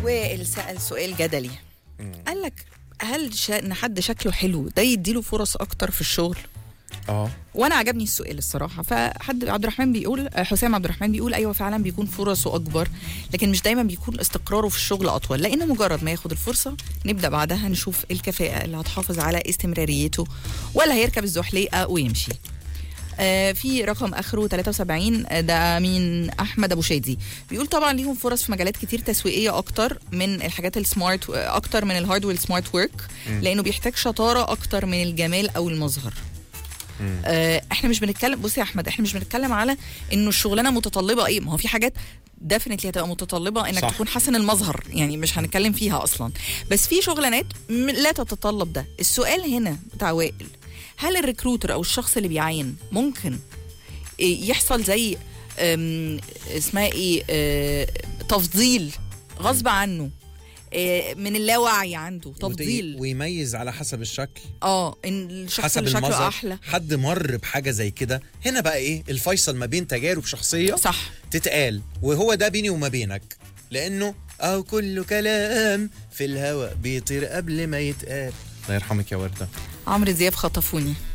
وائل سأل سؤال جدلي قال لك هل شا... ان حد شكله حلو ده يديله فرص اكتر في الشغل اه وانا عجبني السؤال الصراحه فحد عبد الرحمن بيقول حسام عبد الرحمن بيقول ايوه فعلا بيكون فرصه اكبر لكن مش دايما بيكون استقراره في الشغل اطول لانه مجرد ما ياخد الفرصه نبدا بعدها نشوف الكفاءه اللي هتحافظ على استمراريته ولا هيركب الزحليقه ويمشي آه في رقم اخره 73 آه، ده مين احمد ابو شادي بيقول طبعا ليهم فرص في مجالات كتير تسويقيه اكتر من الحاجات السمارت آه، اكتر من الهارد والسمارت ورك لانه بيحتاج شطاره اكتر من الجمال او المظهر آه، احنا مش بنتكلم بصي يا احمد احنا مش بنتكلم على انه الشغلانه متطلبه ايه ما هو في حاجات ديفنتلي هتبقى متطلبه انك صح. صح. تكون حسن المظهر يعني مش هنتكلم فيها اصلا بس في شغلانات م- لا تتطلب ده السؤال هنا بتاع وائل هل الريكروتر او الشخص اللي بيعين ممكن إيه يحصل زي أم، اسمها ايه آه، تفضيل غصب عنه آه، من اللاوعي عنده تفضيل ويميز على حسب الشكل اه ان الشخص حسب اللي شكله المظهر احلى حد مر بحاجه زي كده هنا بقى ايه الفيصل ما بين تجارب شخصيه صح تتقال وهو ده بيني وما بينك لانه او كل كلام في الهواء بيطير قبل ما يتقال الله يرحمك يا ورده عمرو دياب خطفوني